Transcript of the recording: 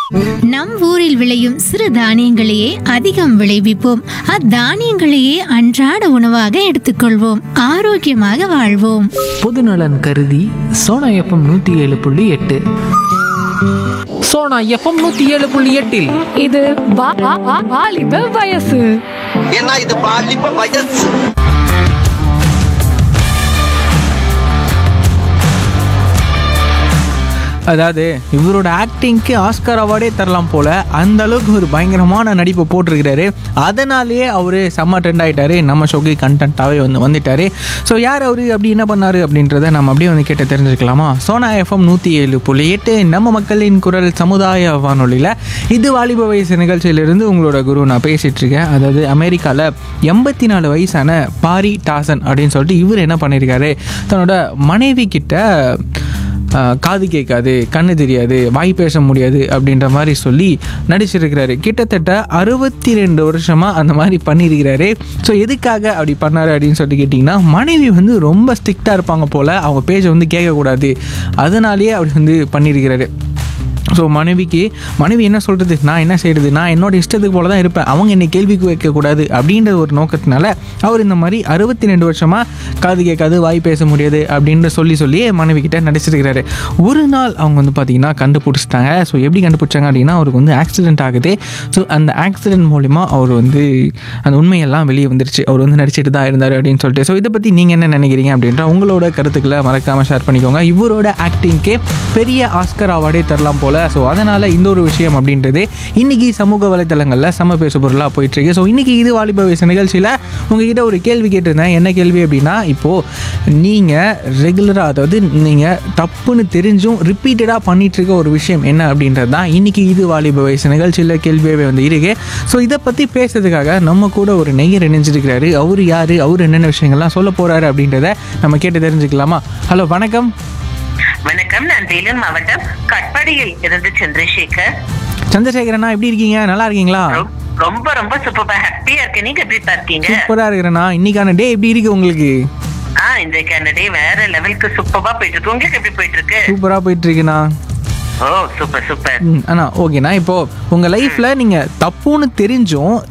நம் ஊரில் விளையும் சிறு தானியங்களையே அதிகம் விளைவிப்போம் அத்தானியங்களையே அன்றாட உணவாக எடுத்துக்கொள்வோம் ஆரோக்கியமாக வாழ்வோம் பொதுநலன் கருதி சோனா எஃப்எம் நூற்றி ஏழு புள்ளி எட்டு சோனா எஃப்எம் நூற்றி ஏழு புள்ளி எட்டில் இது வா- வா- வா- வாலிப வயசு ஏன்னா இது பாலிப்ப வயசு அதாவது இவரோட ஆக்டிங்க்கு ஆஸ்கார் அவார்டே தரலாம் போல அந்த அளவுக்கு ஒரு பயங்கரமான நடிப்பை போட்டிருக்கிறாரு அதனாலேயே அவர் செம்ம ட்ரெண்ட் ஆகிட்டாரு நம்ம ஷோக்கு கண்டென்ட்டாகவே வந்து வந்துட்டாரு ஸோ யார் அவர் அப்படி என்ன பண்ணாரு அப்படின்றத நம்ம அப்படியே வந்து கேட்டு தெரிஞ்சுக்கலாமா சோனா எஃப்எம் நூற்றி ஏழு புள்ளி எட்டு நம்ம மக்களின் குரல் சமுதாய வானொலியில் இது வாலிப வயசு நிகழ்ச்சியிலிருந்து உங்களோட குரு நான் பேசிகிட்டு இருக்கேன் அதாவது அமெரிக்காவில் எண்பத்தி நாலு வயசான பாரி டாசன் அப்படின்னு சொல்லிட்டு இவர் என்ன பண்ணியிருக்காரு தன்னோட மனைவி கிட்ட ஆஹ் காது கேட்காது கண்ணு தெரியாது வாய் பேச முடியாது அப்படின்ற மாதிரி சொல்லி நடிச்சிருக்கிறாரு கிட்டத்தட்ட அறுபத்தி ரெண்டு வருஷமாக அந்த மாதிரி பண்ணியிருக்கிறாரு ஸோ எதுக்காக அப்படி பண்ணாரு அப்படின்னு சொல்லி கேட்டிங்கன்னா மனைவி வந்து ரொம்ப ஸ்ட்ரிக்டாக இருப்பாங்க போல் அவங்க பேஜை வந்து கேட்கக்கூடாது அதனாலேயே அப்படி வந்து பண்ணியிருக்கிறாரு ஸோ மனைவிக்கு மனைவி என்ன சொல்கிறது நான் என்ன செய்கிறது நான் என்னோட இஷ்டத்துக்கு போல தான் இருப்பேன் அவங்க என்னை கேள்விக்கு வைக்கக்கூடாது அப்படின்ற ஒரு நோக்கத்தினால அவர் இந்த மாதிரி அறுபத்தி ரெண்டு வருஷமாக காது கேட்காது வாய் பேச முடியாது அப்படின்ற சொல்லி சொல்லி மனைவி கிட்ட நடிச்சிருக்கிறாரு ஒரு நாள் அவங்க வந்து பார்த்தீங்கன்னா கண்டுபிடிச்சிட்டாங்க ஸோ எப்படி கண்டுபிடிச்சாங்க அப்படின்னா அவருக்கு வந்து ஆக்சிடென்ட் ஆகுது ஸோ அந்த ஆக்சிடென்ட் மூலிமா அவர் வந்து அந்த உண்மையெல்லாம் வெளியே வந்துருச்சு அவர் வந்து நடிச்சிட்டு தான் இருந்தார் அப்படின்னு சொல்லிட்டு ஸோ இதை பற்றி நீங்கள் என்ன நினைக்கிறீங்க அப்படின்ற உங்களோட கருத்துக்களை மறக்காமல் ஷேர் பண்ணிக்கோங்க இவரோட ஆக்டிங்க்கே பெரிய ஆஸ்கர் அவார்டே தரலாம் போல் ஸோ அதனால் இந்த ஒரு விஷயம் அப்படின்றது இன்றைக்கி சமூக வலைத்தளங்களில் சம பேசு பொருளாக போயிட்டுருக்கு ஸோ இன்றைக்கி இது வாலிப வயசு நிகழ்ச்சியில் உங்ககிட்ட ஒரு கேள்வி கேட்டிருந்தேன் என்ன கேள்வி அப்படின்னா இப்போது நீங்கள் ரெகுலராக அதாவது நீங்கள் தப்புன்னு தெரிஞ்சும் ரிப்பீட்டடாக பண்ணிட்டு இருக்க ஒரு விஷயம் என்ன அப்படின்றது தான் இன்றைக்கி இது வாலிப வயசு நிகழ்ச்சியில் கேள்வியாகவே வந்து இருக்கு ஸோ இதை பற்றி பேசுறதுக்காக நம்ம கூட ஒரு நெய்யர் இணைஞ்சிருக்கிறாரு அவர் யார் அவர் என்னென்ன விஷயங்கள்லாம் சொல்ல போகிறாரு அப்படின்றத நம்ம கேட்டு தெரிஞ்சுக்கலாமா ஹலோ வணக்கம் வணக்கம் நான் வேலூர் மாவட்டம் கட்பாடியில் இருந்து சந்திரசேகர் சந்திரசேகரண்ணா எப்படி இருக்கீங்க நல்லா இருக்கீங்களா ரொ- ரொம்ப ரொம்ப சூப்பரா ஹாப்பியா இருக்கேன் நீங்க எப்படி இருக்கீங்க சூப்பரா இருக்கிறேண்ணா இன்னைக்கான டே எப்படி இருக்கு உங்களுக்கு ஆ இன்றைக்கான டே வேற லெவலுக்கு சூப்பரா போயிட்டு இருக்கு உங்களுக்கு எப்படி போயிட்டு இருக்கு சூப்பரா போயிட்டு இருக்குண்ணா ஓ சூப்பர் சூப்பர் ம், அண்ணா ஓகேண்ணா இப்போ உங்க லைஃப்ல நீங்க தப்புன்னு தெரிஞ்சும்